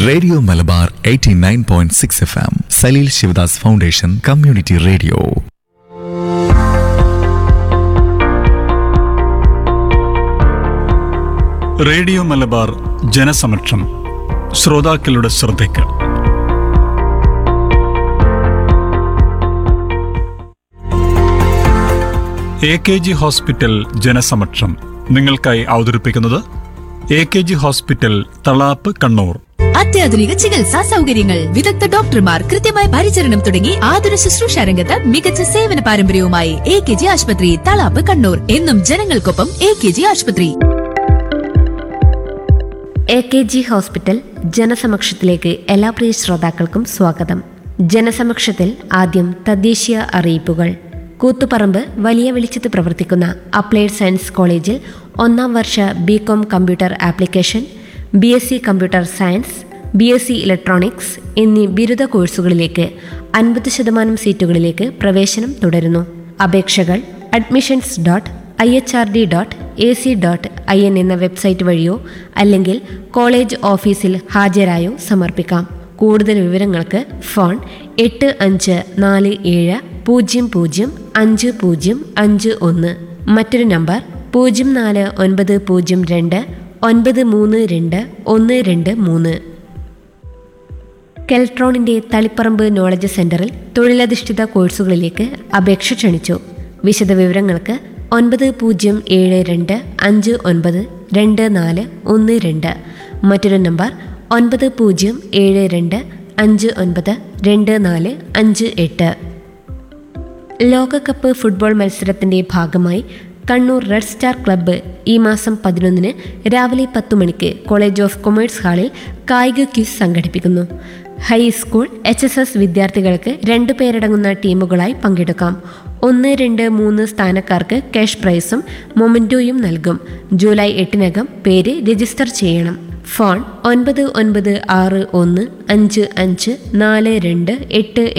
radio Malabar 89.6 F M Saleel Sivadas foundation community radio radio Malabar ജനസമക്ഷം ശ്രോതാക്കളുടെ ശ്രദ്ധയ്ക്ക് എ കെ ജി ഹോസ്പിറ്റൽ ജനസമക്ഷം നിങ്ങൾക്കായി അവതരിപ്പിക്കുന്നത് A K G hospital Thalap Kannur അത്യാധുനിക ചികിത്സാ സൗകര്യങ്ങൾ വിദഗ്ധ ഡോക്ടർമാർ കൃത്യമായ പരിചരണം തുടങ്ങി ആതുര ശുശ്രൂഷ രംഗത്ത് മികച്ച സേവന പാരമ്പര്യവുമായി എ കെ ജി ആശുപത്രി തളാപ്പ് കണ്ണൂർ എന്നും ജനങ്ങൾക്കൊപ്പം എ കെ ജി ആശുപത്രി എ കെ ജി ഹോസ്പിറ്റൽ ജനസമക്ഷത്തിലേക്ക് എല്ലാ പ്രിയ ശ്രോതാക്കൾക്കും സ്വാഗതം ജനസമക്ഷത്തിൽ ആദ്യം തദ്ദേശീയ അറിയിപ്പുകൾ കൂത്തുപറമ്പ് വലിയ വെളിച്ചത്ത് പ്രവർത്തിക്കുന്ന അപ്ലൈഡ് സയൻസ് കോളേജിൽ ഒന്നാം വർഷ B com computer application B S C computer science B S C electronics എന്നീ ബിരുദ കോഴ്സുകളിലേക്ക് അൻപത് ശതമാനം സീറ്റുകളിലേക്ക് പ്രവേശനം തുടരുന്നു അപേക്ഷകൾ admissions dot I H R D dot A C dot I N എന്ന വെബ്സൈറ്റ് വഴിയോ അല്ലെങ്കിൽ കോളേജ് ഓഫീസിൽ ഹാജരായോ സമർപ്പിക്കാം കൂടുതൽ വിവരങ്ങൾക്ക് ഫോൺ എട്ട് അഞ്ച് നാല് ഏഴ് പൂജ്യം പൂജ്യം അഞ്ച് പൂജ്യം അഞ്ച് ഒന്ന് മറ്റൊരു നമ്പർ പൂജ്യം നാല് ഒൻപത് പൂജ്യം രണ്ട് ഒൻപത് മൂന്ന് രണ്ട് ഒന്ന് രണ്ട് മൂന്ന് കെൽട്രോണിന്റെ തളിപ്പറമ്പ് നോളജ് സെന്ററിൽ തൊഴിലധിഷ്ഠിത കോഴ്സുകളിലേക്ക് അപേക്ഷ ക്ഷണിച്ചു വിശദവിവരങ്ങൾക്ക് ഒൻപത് പൂജ്യം ഏഴ് രണ്ട് അഞ്ച് ഒൻപത് രണ്ട് നാല് ഒന്ന് രണ്ട് മറ്റൊരു നമ്പർ ഒൻപത് പൂജ്യം ഏഴ് രണ്ട് അഞ്ച് ഒൻപത് രണ്ട് നാല് അഞ്ച് എട്ട് ലോകകപ്പ് ഫുട്ബോൾ മത്സരത്തിന്റെ ഭാഗമായി കണ്ണൂർ റെഡ് സ്റ്റാർ ക്ലബ്ബ് ഈ മാസം പതിനൊന്നിന് രാവിലെ പത്ത് മണിക്ക് കോളേജ് ഓഫ് കൊമേഴ്സ് ഹാളിൽ കായിക ക്യൂസ് സംഘടിപ്പിക്കുന്നു ഹൈസ്കൂൾ എച്ച് എസ് എസ് വിദ്യാർത്ഥികൾക്ക് രണ്ടു പേരടങ്ങുന്ന ടീമുകളായി പങ്കെടുക്കാം ഒന്ന് രണ്ട് മൂന്ന് സ്ഥാനക്കാർക്ക് ക്യാഷ് പ്രൈസും മൊമെന്റോയും നൽകും ജൂലൈ എട്ടിനകം പേര് രജിസ്റ്റർ ചെയ്യണം ഫോൺ ഒൻപത് ഒൻപത് ആറ് ഒന്ന് അഞ്ച് അഞ്ച് നാല് രണ്ട് എട്ട്